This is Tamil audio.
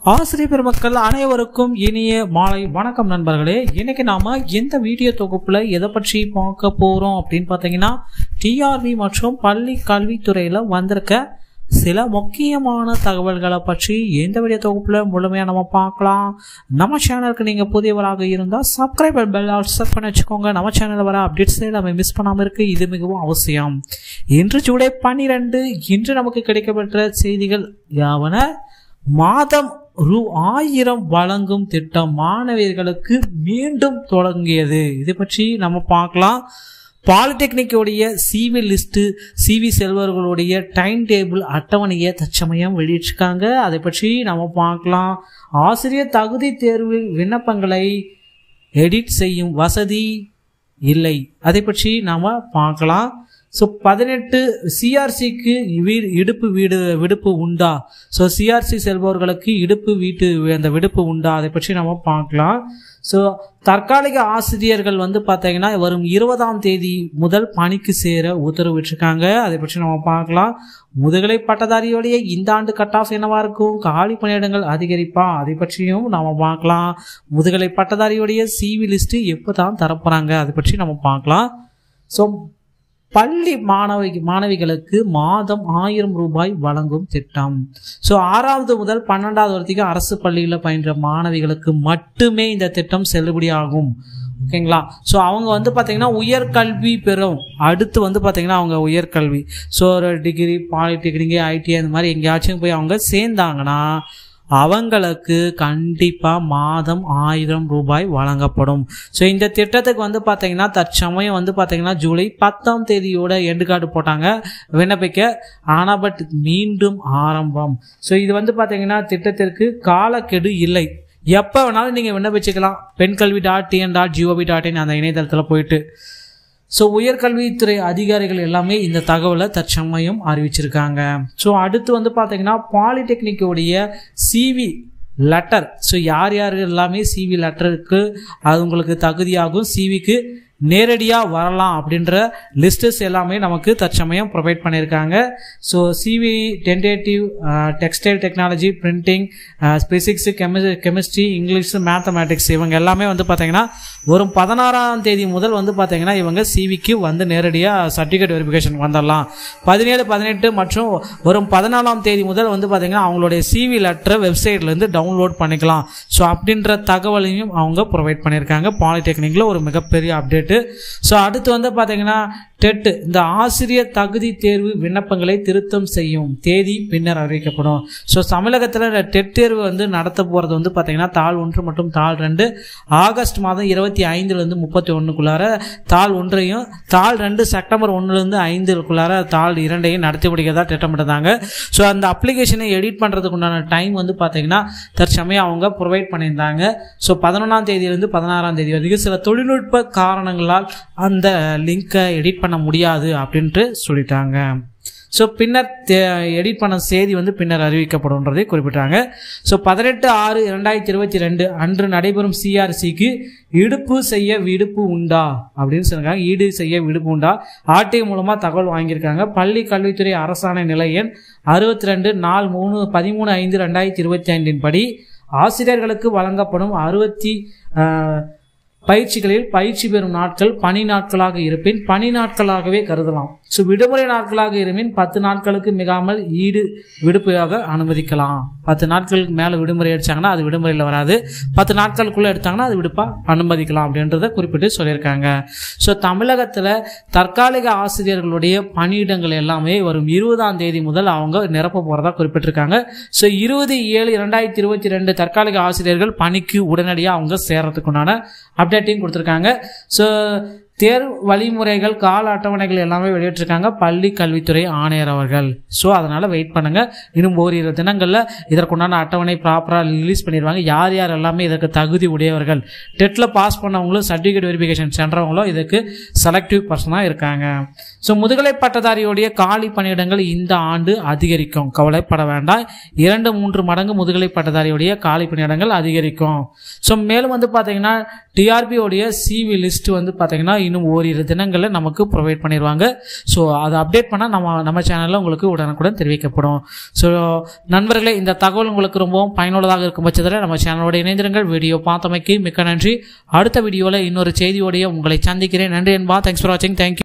ஆசிரியர் பெருமக்கள் அனைவருக்கும் இனிய மாலை வணக்கம் நண்பர்களே இன்னைக்கு நாம எந்த வீடியோ தொகுப்புல எதை பற்றி பார்க்க போறோம் அப்படின்னு பார்த்தீங்கன்னா டிஆர்பி மற்றும் பள்ளி கல்வித்துறையில வந்திருக்க சில முக்கியமான தகவல்களை பற்றி எந்த வீடியோ தொகுப்புல முழுமையாக நம்ம பார்க்கலாம் நம்ம சேனலுக்கு நீங்க புதியவராக இருந்தால் சப்ஸ்கிரைப் பெல் செட் பண்ணி வச்சுக்கோங்க நம்ம சேனலில் வர அப்டேட்ஸ் நம்ம மிஸ் பண்ணாம இருக்கு இது மிகவும் அவசியம் இன்று ஜூலை பன்னிரெண்டு இன்று நமக்கு கிடைக்கப்பெற்ற செய்திகள் யாவன மாதம் ரூ ஆயிரம் வழங்கும் திட்டம் மாணவியர்களுக்கு மீண்டும் தொடங்கியது இதை பற்றி நம்ம பார்க்கலாம் பாலிடெக்னிக்கோடைய சிவி லிஸ்ட்டு சிவி செல்வர்களுடைய டைம் டேபிள் அட்டவணையை தற்சமயம் வெளியிட்டிருக்காங்க அதை பற்றி நம்ம பார்க்கலாம் ஆசிரியர் தகுதி தேர்வு விண்ணப்பங்களை எடிட் செய்யும் வசதி இல்லை அதை பற்றி நாம் பார்க்கலாம் ஸோ பதினெட்டு சிஆர்சிக்கு வீடு இடுப்பு வீடு விடுப்பு உண்டா ஸோ சிஆர்சி செல்பவர்களுக்கு இடுப்பு வீட்டு அந்த விடுப்பு உண்டா அதை பற்றி நம்ம பார்க்கலாம் ஸோ தற்காலிக ஆசிரியர்கள் வந்து பார்த்தீங்கன்னா வரும் இருபதாம் தேதி முதல் பணிக்கு சேர உத்தரவிட்டிருக்காங்க அதை பற்றி நம்ம பார்க்கலாம் முதுகலை பட்டதாரியோடைய இந்த ஆண்டு கட் ஆஃப் என்னவா இருக்கும் காலி பணியிடங்கள் அதிகரிப்பா அதை பற்றியும் நம்ம பார்க்கலாம் முதுகலை பட்டதாரியோடைய சிவி லிஸ்ட்டு எப்போ தான் தரப்போகிறாங்க அதை பற்றி நம்ம பார்க்கலாம் ஸோ பள்ளி மாணவி மாணவிகளுக்கு மாதம் ஆயிரம் ரூபாய் வழங்கும் திட்டம் ஸோ ஆறாவது முதல் பன்னெண்டாவது வரைக்கும் அரசு பள்ளியில் பயின்ற மாணவிகளுக்கு மட்டுமே இந்த திட்டம் செல்லுபடியாகும் ஓகேங்களா ஸோ அவங்க வந்து பார்த்தீங்கன்னா உயர்கல்வி பெறும் அடுத்து வந்து பார்த்தீங்கன்னா அவங்க உயர்கல்வி ஸோ ஒரு டிகிரி பாலிடெக்னிக் ஐடி அந்த மாதிரி எங்கேயாச்சும் போய் அவங்க சேர்ந்தாங்கன்னா அவங்களுக்கு கண்டிப்பாக மாதம் ஆயிரம் ரூபாய் வழங்கப்படும் ஸோ இந்த திட்டத்துக்கு வந்து பார்த்தீங்கன்னா தற்சமயம் வந்து பார்த்தீங்கன்னா ஜூலை பத்தாம் தேதியோட எண்டு கார்டு போட்டாங்க விண்ணப்பிக்க ஆனால் பட் மீண்டும் ஆரம்பம் ஸோ இது வந்து பார்த்தீங்கன்னா திட்டத்திற்கு காலக்கெடு இல்லை எப்போ வேணாலும் நீங்கள் விண்ணப்பிச்சுக்கலாம் பெண்கல்வி dot TN dot GOV dot in அந்த இணையதளத்தில் போயிட்டு ஸோ உயர்கல்வித்துறை அதிகாரிகள் எல்லாமே இந்த தகவலை தற்சமயம் அறிவிச்சிருக்காங்க ஸோ அடுத்து வந்து பார்த்தீங்கன்னா பாலிடெக்னிக்கோடைய சிவி லெட்டர் ஸோ யார் யார் எல்லாமே சிவி லெட்டருக்கு அது உங்களுக்கு தகுதியாகும் சிவிக்கு நேரடியாக வரலாம் அப்படின்ற லிஸ்டஸ் எல்லாமே நமக்கு தற்சமயம் ப்ரொவைட் பண்ணியிருக்காங்க so CV tentative textile technology printing physics chemi chemistry English mathematics இவங்க எல்லாமே வந்து பார்த்தீங்கன்னா வரும் பதினாறாம் தேதி முதல் வந்து பார்த்தீங்கன்னா இவங்க சிவிக்கு வந்து நேரடியாக சர்டிஃபிகேட் வெரிஃபிகேஷன் வந்துடலாம் பதினேழு பதினெட்டு மற்றும் வரும் பதினாலாம் தேதி முதல் வந்து பார்த்தீங்கன்னா அவங்களுடைய சிவி லெட்டரை வெப்சைட்லேருந்து டவுன்லோட் பண்ணிக்கலாம் ஸோ அப்படின்ற தகவலையும் அவங்க ப்ரொவைட் பண்ணியிருக்காங்க பாலிடெக்னிக்கில் ஒரு மிகப்பெரிய அப்டேட் அப்டேட்டு ஸோ அடுத்து வந்து பார்த்தீங்கன்னா டெட்டு இந்த ஆசிரியர் தகுதி தேர்வு விண்ணப்பங்களை திருத்தம் செய்யும் தேதி பின்னர் அறிவிக்கப்படும் ஸோ தமிழகத்தில் டெட் தேர்வு வந்து நடத்த போகிறது வந்து பார்த்தீங்கன்னா தாள் ஒன்று மற்றும் தாள் ரெண்டு ஆகஸ்ட் மாதம் இருபத்தி ஐந்துலேருந்து முப்பத்தி ஒன்றுக்குள்ளார தாள் ஒன்றையும் தாள் ரெண்டு செப்டம்பர் ஒன்றுலேருந்து ஐந்துக்குள்ளார தாள் இரண்டையும் நடத்தி முடிக்கிறதா திட்டமிட்டிருந்தாங்க ஸோ அந்த அப்ளிகேஷனை எடிட் பண்ணுறதுக்கு உண்டான டைம் வந்து பார்த்தீங்கன்னா தற்சமயம் அவங்க ப்ரொவைட் பண்ணியிருந்தாங்க ஸோ பதினொன்றாம் தேதியிலேருந்து பதினாறாம் தேதி வரைக்கும் சில தொழில்நுட்ப காரணங்களால் அந்த லிங்கை எடிட் பண்ண முடியாது அப்படின்ட்டு சொல்லிட்டாங்க ஸோ பின்னர் எடிட் பண்ண செய்தி வந்து பின்னர் அறிவிக்கப்படும்ன்றதை குறிப்பிட்டாங்க ஸோ பதினெட்டு ஆறு இரண்டாயிரத்தி இருபத்தி ரெண்டு அன்று நடைபெறும் சிஆர்சிக்கு இடுப்பு செய்ய விடுப்பு உண்டா அப்படின்னு சொல்லியிருக்காங்க ஈடு செய்ய விடுப்பு உண்டா ஆர்டிஐ மூலமாக தகவல் வாங்கியிருக்காங்க பள்ளி கல்வித்துறை அரசாணை நிலை எண் அறுபத்தி ரெண்டு நாலு மூணு பதிமூணு ஐந்து ரெண்டாயிரத்தி இருபத்தி ஐந்தின் படி ஆசிரியர்களுக்கு வழங்கப்படும் அறுபத்தி பயிற்சிகளில் பயிற்சி பெறும் நாட்கள் பணி நாட்களாக இருப்பின் பணி நாட்களாகவே கருதலாம் ஸோ விடுமுறை நாட்களாக இருப்பின் பத்து நாட்களுக்கு மிகாமல் ஈடு விடுப்பாக அனுமதிக்கலாம் பத்து நாட்களுக்கு மேலே விடுமுறை அடித்தாங்கன்னா அது விடுமுறையில் வராது பத்து நாட்களுக்குள்ளே எடுத்தாங்கன்னா அது விடுப்பாக அனுமதிக்கலாம் அப்படின்றத குறிப்பிட்டு சொல்லியிருக்காங்க ஸோ தமிழகத்தில் தற்காலிக ஆசிரியர்களுடைய பணியிடங்கள் எல்லாமே வரும் இருபதாம் தேதி முதல் அவங்க நிரப்ப போகிறதா குறிப்பிட்டிருக்காங்க ஸோ இருபது ஏழு இரண்டாயிரத்தி இருபத்தி ரெண்டு தற்காலிக ஆசிரியர்கள் பணிக்கு உடனடியாக அவங்க சேர்றதுக்குண்டான அப்டேட்டையும் கொடுத்துருக்காங்க ஸோ தேர்வு வழிமுறைகள் கால அட்டவணைகள் எல்லாமே வெளியிட்டிருக்காங்க பள்ளி கல்வித்துறை ஆணையர் அவர்கள் ஸோ அதனால் வெயிட் பண்ணுங்கள் இன்னும் ஓரிரு தினங்களில் இதற்குண்டான அட்டவணை ப்ராப்பராக ரிலீஸ் பண்ணிடுவாங்க யார் யார் எல்லாமே இதற்கு தகுதி உடையவர்கள் டெட்டில் பாஸ் பண்ணவங்களும் சர்டிஃபிகேட் வெரிஃபிகேஷன் சென்றவங்களும் இதுக்கு செலக்டிவ் பர்சனாக இருக்காங்க ஸோ முதுகலை பட்டதாரியுடைய காலி பணியிடங்கள் இந்த ஆண்டு அதிகரிக்கும் கவலைப்பட வேண்டாம் இரண்டு மூன்று மடங்கு முதுகலை பட்டதாரியுடைய காலி பணியிடங்கள் அதிகரிக்கும் ஸோ மேலும் வந்து பார்த்தீங்கன்னா டிஆர்பியோடைய சிவி லிஸ்ட் வந்து பார்த்தீங்கன்னா இன்னும் ஓரிரு தினங்களில் நமக்கு ப்ரொவைட் பண்ணிடுவாங்க ஸோ அதை அப்டேட் பண்ணால் நம்ம நம்ம சேனலில் உங்களுக்கு உடனுக்குடன் தெரிவிக்கப்படும் ஸோ நண்பர்களே இந்த தகவல் உங்களுக்கு ரொம்பவும் பயனுள்ளதாக இருக்கும் பட்சத்தில் நம்ம சேனலோட இணைந்திருங்கள் வீடியோ பார்த்தமைக்கு மிக்க நன்றி அடுத்த வீடியோவில் இன்னொரு செய்தியோடைய உங்களை சந்திக்கிறேன் நன்றி என்பா தேங்க்ஸ் ஃபார் வாட்சிங் தேங்க்யூ